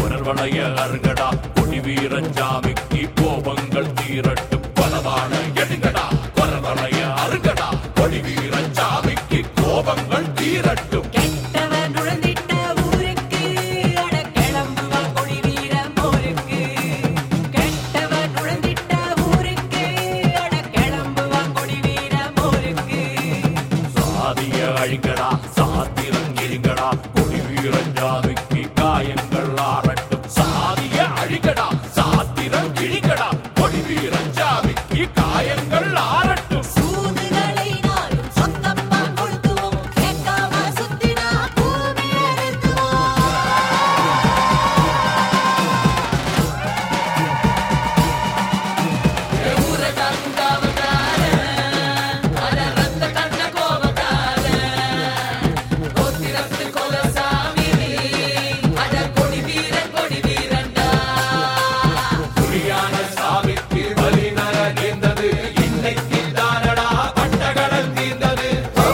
குரல் வளைய அருங்கடா கொடி வீரஞ்சாமிக்கு கோபங்கள் தீரட்டும் பலவான எடுங்கடா குரல் வளைய அருங்கடா கொடி வீரஞ்சாமிக்கு கோபங்கள் தீரட்டும் கெட்டவன் நுழைந்திட்ட ஊருக்கு அட கிளம்புவா கொடி வீரம் போருக்கு கெட்டவன் நுழைந்திட்ட ஊருக்கு அட கிளம்புவா கொடி வீரம் போருக்கு சாதிய அழிங்கடா சாத்திரம் இருங்கடா கொடி வீரஞ்சாமிக்கு காயங்கள் ஆறட்டும் சாதிய அழிங்கடா சாத்திரம் இழிங்கடா கொடி வீரஞ்சாமிக்கு காயங்கள் ஆறட்டும் சூதுகளை நாளும் சொந்தப்பா கொளுத்துவோம் கேட்காம சுத்தினா பூமியை நிறுத்துவோம் புலியான சாமிக்கு பலி நர நேர்ந்தது இன்னைக்கு தானடா பட்டகடல் தீர்ந்தது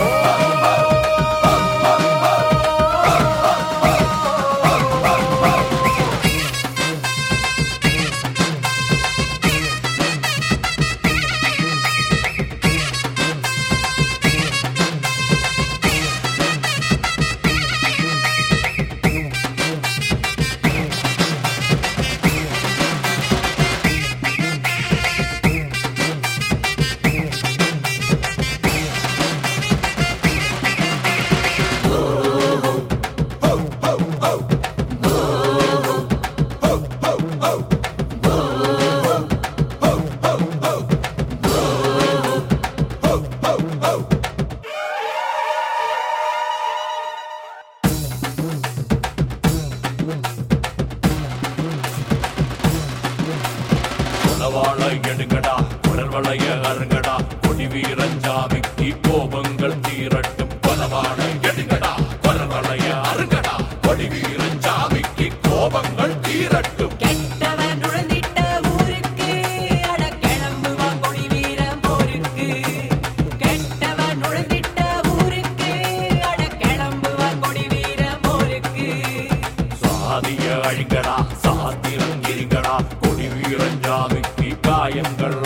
குலவாழ எடுங்கடா குரல் வளைய அருங்கடா கொடி வீரஞ்சாமிக்கு கோபங்கள் தீரட்டும் குலவாழ எடுங்கடா குரல் வளைய அருங்கடா கொடி வீரஞ்சாமிக்கு கோபங்கள் தீரட்டும் கெட்டவன் நுழைந்திட்ட ஊருக்கு அட கிளம்புவா கொடி வீரம் போருக்கு கெட்டவன் நுழைந்திட்ட ஊருக்கு அட கிளம்புவா கொடி வீரம் போருக்கு சாதிய அழிங்கடா சாத்திரம் இருங்கடா கொடி வீரஞ்சாமிக்கு காயங்கள்